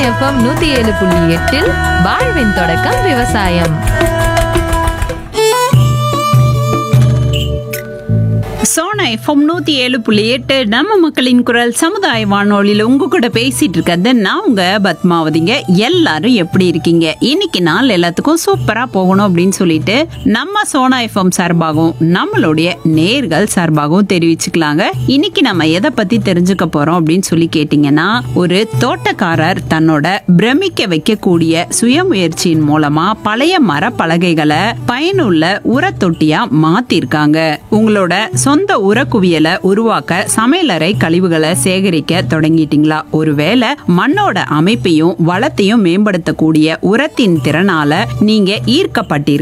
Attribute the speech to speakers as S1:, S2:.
S1: FM நூத்தி ஏழு புள்ளி எட்டில் வாழ்வின் தொடக்கம் விவசாயம்
S2: சோனா எஃப்எம் நூத்தி ஏழு புள்ளி எட்டு நம்ம மக்களின் குரல் சமுதாய வானொலியில உங்க கூட பேசிட்டு இருக்கிறது நான் உங்க பத்மாவதிங்க எல்லாரும் எப்படி இருக்கீங்க இன்னைக்கு நாள் எல்லாத்துக்கும் சூப்பரா போகணும் அப்படின்னு சொல்லிட்டு நம்ம சோனா எஃப்எம் சார்பாகவும் நம்மளுடைய நேர்கள் சார்பாகவும் தெரிவிச்சுக்கலாங்க இன்னைக்கு நம்ம எதை பத்தி தெரிஞ்சுக்க போறோம் அப்படின்னு சொல்லி கேட்டீங்கன்னா ஒரு தோட்டக்காரர் தன்னோட பிரமிக்க வைக்கக்கூடிய சுயமுயற்சியின் மூலமா பழைய மர பலகைகளை பயனுள்ள உரத்தொட்டியா மாத்திருக்காங்க உங்களோட சொந்த உரக்குவியலை உருவாக்க சமையலறை கழிவுகளை சேகரிக்க தொடங்கிட்டீங்களா ஒருவேளை மண்ணோட அமைப்பையும் வளத்தையும் மேம்படுத்தக்கூடிய உரத்தின் திறனால நீங்க ஈர்க்கப்பட்டிருக்க